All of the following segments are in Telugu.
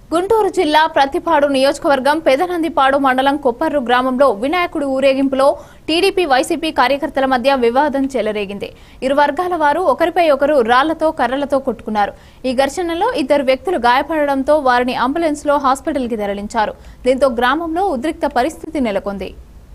గుంటూరు జిల్లా ప్రతిపాడు నియోజకవర్గం పెదనందిపాడు మండలం కొప్పర్రు గ్రామంలో వినాయకుడి ఊరేగింపులో టీడీపీ వైసీపీ కార్యకర్తల మధ్య వివాదం చెలరేగింది ఇరు వర్గాల వారు ఒకరిపై ఒకరు రాళ్లతో కర్రలతో కొట్టుకున్నారు ఈ ఘర్షణలో ఇద్దరు వ్యక్తులు గాయపడడంతో వారిని అంబులెన్స్ లో హాస్పిటల్కి తరలించారు దీంతో గ్రామంలో ఉద్రిక్త పరిస్థితి నెలకొంది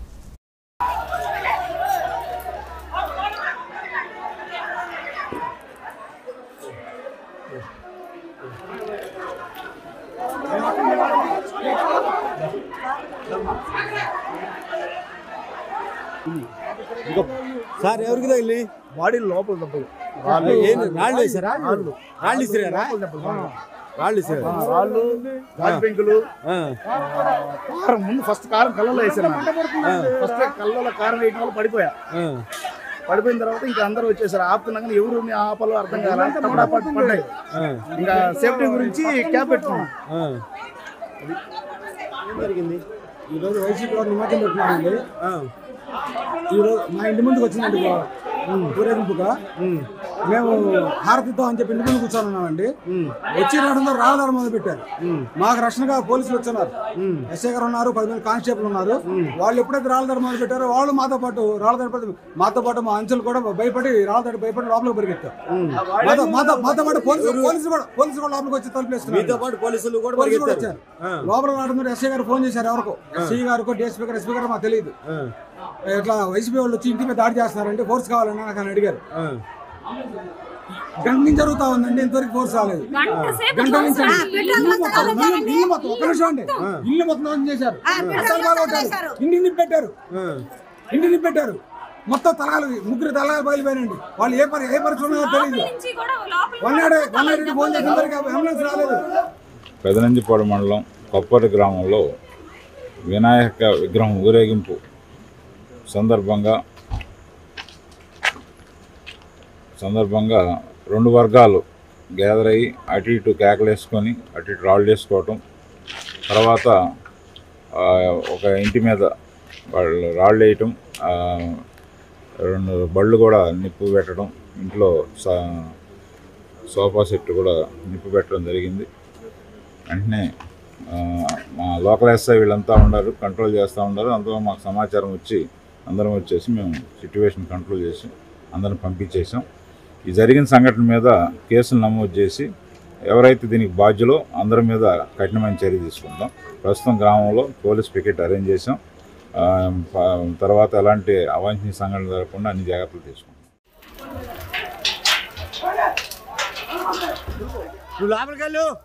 ఇదిగో సార్ ఎవరికి తగిలి బాడీ లోపల దెబ్బలు ఏంది రాళ్ళు వేసారా రాళ్ళు. రాళ్ళు ఇసిరారా లోపల దెబ్బలు బాగా. రాళ్ళు ఇసిరారా ఆ, రాళ్ళు గాజు పెంకులు ఆ, కారం ముందు ఫస్ట్ కారం కళ్ళలో వేసాను ఫస్ట్ కళ్ళలో కారం వేయడం వల్ల పడిపోయా ఆ, పడిపోయిన తర్వాత ఇంకా అందరూ వచ్చేసారు ఆపుతున్నాం కానీ ఎవరు ఆపాలో అర్థం కాల తప్పడా పట్టు పడ్డాయి ఆ, ఇంకా సేఫ్టీ గురించి క్యాప్ పెట్టుకున్నాం ఆ. ఏం జరిగింది ఈరోజు వైసీపీ వారు నిమజ్జనం పెట్టినారండి ఆ, ఈరోజు మా ఇంటి ముందుకు వచ్చిందండి ఊరేగింపుగా మేము హారతిద్దాం అని చెప్పి ఇంటి ముందు కూర్చొని ఉన్నామండి వచ్చి రావడంతో రాళ్ళదారు మొదలు పెట్టారు మాకు రక్షణగా పోలీసులు వచ్చినారు ఎస్ఐ గారు ఉన్నారు పది మంది కానిస్టేబుల్ ఉన్నారు వాళ్ళు ఎప్పుడైతే రాళ్ళదారు మొదలు పెట్టారో వాళ్ళు మాతో పాటు రాళ్ళదారి పడి- మాతో పాటు మా అంచులు కూడా భయపడి రాళ్ళదారి భయపడి లోపలికి పరిగెత్తారు మాతో మాతో మాతో పాటు పోలీసులు పోలీసులు కూడా పోలీసులు కూడా లోపలికి వచ్చి తలుపులేస్తున్నారు మీతో పాటు పోలీసులు కూడా పోలీసులు కూడా పరిగెత్తారు వచ్చారు లోపల రావడంతో ఎస్ఐ గారు ఫోన్ చేశారు ఎవరికో ఎస్ఐ గారికో డిఎస్పీ గారు ఎస్పీ గారు మాకు తెలియదు ఆ, ఇట్లా వైసీపీ వాళ్ళు వచ్చి ఇంటి మీద దాడి చేస్తున్నారంటే ఫోర్స్ కావాలని నాకు అని అడిగారు ఆ, గంట నుంచి జరుగుతా ఉందండి ఇంతవరకు ఫోర్స్ రాలేదు గంట నుంచి అండి. ఇల్లు మొత్తం ఇల్లు- ఇల్లు మొత్తం ఒక్క నిమిషం అండి ఇల్లు మొత్తం నాశనం చేశారు అసలు బాగా కొట్టారు. ఇంటి నింపి పెట్టారు ఆ. ఇంటి నింపి పెట్టారు మొత్తం తలగాలు ముగ్గురు తలగాలు బయలుపోయారండి వాళ్ళు ఏ పరి ఏ పరిస్థితి ఉన్నారో తెలియదు one nought one nought phone చేసిన ఇంతవరకు అంబులెన్స్ రాలేదు పెదనందిపాడు మండలం కొప్పరి గ్రామంలో వినాయక విగ్రహం ఊరేగింపు సందర్భంగా సందర్భంగా రెండు వర్గాలు గ్యాదర్ అయ్యి అటు ఇటు కేకలేసుకొని అటు ఇటు రాళ్ళు వేసుకోవటం తర్వాత ఆ, ఒక ఇంటి మీద వాళ్ళు రాళ్ళు వేయటం ఆ, రెండు బళ్ళు కూడా నిప్పు పెట్టడం ఇంట్లో సా సోఫా సెట్ కూడా నిప్పు పెట్టడం జరిగింది వెంటనే ఆ, మా లోకల్ ఎస్ఐ వీళ్ళంతా ఉన్నారు కంట్రోల్ చేస్తూ ఉన్నారు అందులో మాకు సమాచారం వచ్చి అందరం వచ్చేసి మేము సిట్యువేషన్ కంట్రోల్ చేసి అందరం పంపించేసాం ఈ జరిగిన సంఘటన మీద కేసులు నమోదు చేసి ఎవరైతే దీనికి బాధ్యులో అందరి మీద కఠినమైన చర్య తీసుకుంటాం ప్రస్తుతం గ్రామంలో పోలీస్ పికెట్ అరేంజ్ చేసాం ఆ, ప- తర్వాత ఎలాంటి అవాంఛనీయ సంఘటనలు జరగకుండా అన్ని జాగ్రత్తలు తీసుకుంటాం నువ్వు లోపలికి వెళ్ళు